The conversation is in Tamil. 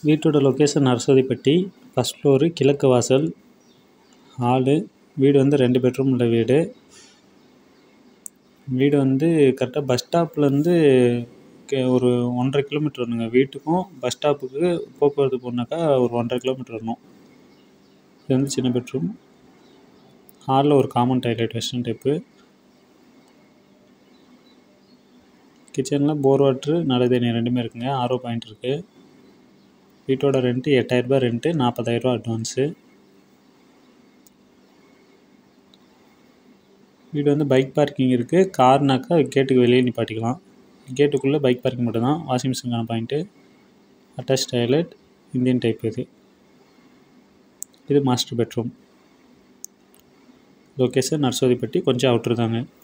வீட்டோட லொக்கேஷன் நரசோதிப்பட்டி ஃபஸ்ட் ஃப்ளோரு கிழக்கு வாசல் ஹாலு வீடு வந்து ரெண்டு பெட்ரூம் உள்ள வீடு வீடு வந்து கரெக்டாக பஸ் ஸ்டாப்லேருந்து கே ஒரு ஒன்றரை கிலோமீட்டர் வருங்க வீட்டுக்கும் பஸ் ஸ்டாப்புக்கு போக்குவரத்து போகணுனாக்கா ஒரு ஒன்றரை கிலோமீட்டர் வரணும் இது வந்து சின்ன பெட்ரூம் ஹாலில் ஒரு காமன் டாய்லெட் வெஸ்டர்ன் டைப்பு கிச்சனில் போர் வாட்ரு நல்ல தண்ணி ரெண்டுமே இருக்குங்க ஆர்ஓ பாயிண்ட் இருக்குது வீட்டோட ரெண்ட்டு எட்டாயிரரூபா ரெண்ட்டு நாற்பதாயிரரூபா அட்வான்ஸு வீடு வந்து பைக் பார்க்கிங் இருக்குது கார்னாக்கா கேட்டுக்கு வெளியே நிப்பாட்டிக்கலாம் கேட்டுக்குள்ளே பைக் பார்க்கிங் மட்டும்தான் வாஷிங் மிஷினுக்கான point attach toilet Indian type இது இது மாஸ்டர் பெட்ரூம் லொக்கேஷன் நர்சோதிப்பட்டி கொஞ்சம் அவுட்ரு தாங்க